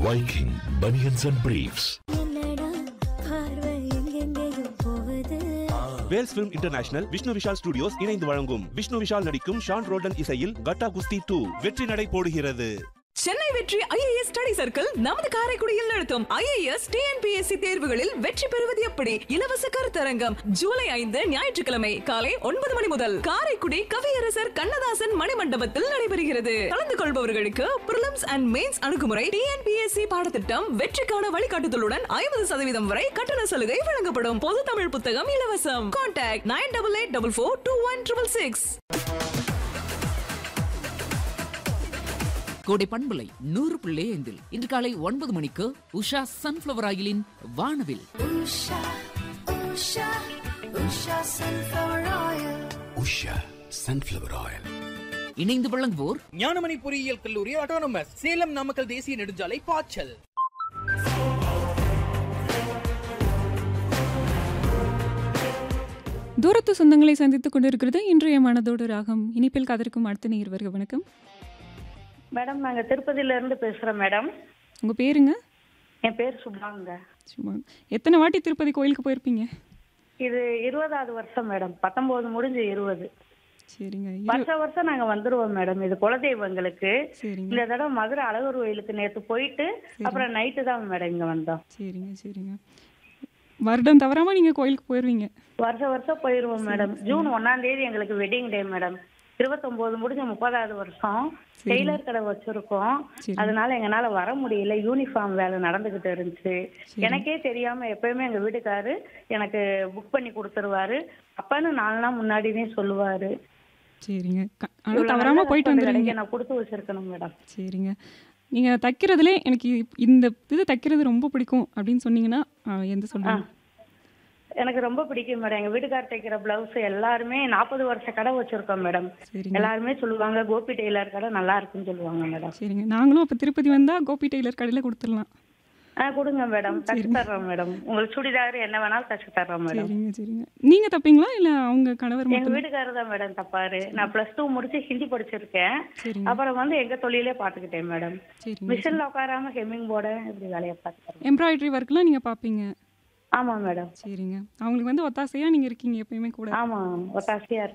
Viking Bunions and Briefs. என்னடா பார்வை எங்கெங்கேயோ போகுது Vels film international Vishnu Vishal studios இணைந்து வழங்கும் விஷ்ணு விஷால் நடிக்கும் ஷான் ரோல்டன் இசையில் கட்டா குஸ்தி டூ வெற்றி நடை போடுகிறது சென்னை வெற்றி ஐஏஎஸ் ஸ்டடி சர்க்கிள் நமது காரைக்குடியில் நடத்தும் ஐஏஎஸ் டிஎன்பிஎஸ்சி தேர்வுகளில் வெற்றி பெறுவது எப்படி இலவச கருத்தரங்கம் ஜூலை ஐந்து ஞாயிற்றுக்கிழமை காலை ஒன்பது மணி முதல் காரைக்குடி கவியரசர் கண்ணதாசன் மணிமண்டபத்தில் நடைபெறுகிறது கலந்து கொள்பவர்களுக்கு பிரிலிம்ஸ் அண்ட் மெயின்ஸ் அணுகுமுறை டிஎன்பிஎஸ்சி பாடத்திட்டம் வெற்றிக்கான வழிகாட்டுதலுடன் ஐம்பது சதவீதம் வரை கட்டண சலுகை வழங்கப்படும் பொது தமிழ் புத்தகம் இலவசம் contact nine double eight double four two one triple six Kodai பண்பலை நூறு புள்ளி ஐந்தில் இன்று காலை ஒன்பது மணிக்கு உஷா சன்ஃபிளவர் ஆயிலின் வானவில் Usha Usha Usha sunflower oil Usha sunflower oil இணைந்து வழங்குவோர் ஞானமணி பொறியியல் கல்லூரி ஆட்டோனமஸ் சேலம் நாமக்கல் தேசிய நெடுஞ்சாலை பாய்ச்சல் தூரத்து சொந்தங்களை சந்தித்துக் கொண்டிருக்கிறது இன்றைய மனதோடு ராகம் இனிப்பில் காதலிக்கும் அடுத்த நீர் வருக வணக்கம் மேடம் நாங்க திருப்பதியில இருந்து பேசுறோம் மேடம் உங்க பேருங்க என் பேர் சுபாங்க சும்மா எத்தனை வாட்டி திருப்பதி கோயிலுக்கு போயிருப்பீங்க இது இருபதாவது வருஷம் மேடம் பத்தொன்பது முடிஞ்சு இருபது சரிங்க இரு- வருஷம் வருஷம் நாங்க வந்துருவோம் மேடம் இது குலதெய்வம் எங்களுக்கு சரிங்க இந்த தடவை மதுரை அழகர் கோயிலுக்கு நேத்து போயிட்டு அப்புறம் நைட்டு தான் மேடம் இங்க வந்தோம் சரிங்க சரிங்க வருடம் தவறாம நீங்க கோயிலுக்கு போயிருவீங்க வருஷம் வருஷம் போயிருவோம் மேடம் ஜூன் ஒன்னாம் தேதி எங்களுக்கு வெட்டிங் டே மேடம் இருபத்தொன்பது முடிஞ்ச முப்பதாவது வருஷம் டெய்லர் கடை வச்சிருக்கோம் சரி. அதனால எங்கனால வர முடியல யூனிஃபார்ம் வேலை நடந்துகிட்டு இருந்துச்சு எனக்கே தெரியாம எப்பயுமே எங்க வீட்டுக்காரு எனக்கு புக் பண்ணி கொடுத்துருவாரு அப்பன்னு நாலு நாள் முன்னாடியே சொல்லுவாரு சரிங்க க- ஆனா இவ்வளவு தவறாம நல்ல போயிட்டு husband வந்துடுவீங்க கிடைக்க நான் கொடுத்து வச்சிருக்கணும் மேடம் சரிங்க நீங்க தைக்கிறதுலே எனக்கு இ- இந்த இது தைக்கிறது ரொம்ப பிடிக்கும் அப்படின்னு சொன்னீங்கன்னா ஆ, எந்த சொல்லுங்க எனக்கு ரொம்ப பிடிக்கும் மேடம் எங்க வீட்டுக்கார் தைக்கிற பிளவுஸ் எல்லாருமே நாற்பது வருஷ கடை வச்சிருக்கோம் மேடம் சரிங்க எல்லாருமே சொல்லுவாங்க கோபி டெய்லர் கடை நல்லா இருக்குன்னு சொல்லுவாங்க மேடம் சரிங்க நாங்களும் அப்ப திருப்பதி வந்தா கோபி டெய்லர் கடையில கொடுத்துடலாம் ஆ கொடுங்க மேடம் தச்சு தர்றோம் மேடம் உங்களுக்கு சுடிதார் என்ன வேணாலும் தச்சு தர்றோம் மேடம் சரிங்க சரிங்க நீங்க தப்பீங்களா இல்ல அவங்க கணவர் எங்க மட்டும் வீட்டுக்காரர் தான் மேடம் தப்பாரு நான் பிளஸ் டூ முடிச்சு ஹிந்தி படிச்சிருக்கேன் சரிங்க அப்புறம் வந்து எங்க தொழிலே பாத்துக்கிட்டேன் மேடம் சரிங்க மிஷின்ல உட்காராம ஹெம்மிங் போர்டு இப்படி வேலையை பார்த்துக்கிறேன் எம்ப்ராய்டரி ஒர்க்லாம் நீங்க பாப்பீங்க ஆமா மேடம் சரிங்க அவங்களுக்கு வந்து ஒத்தாசையா நீங்க இருக்கீங்க எப்பயுமே கூட ஆமா ஒத்தாசையா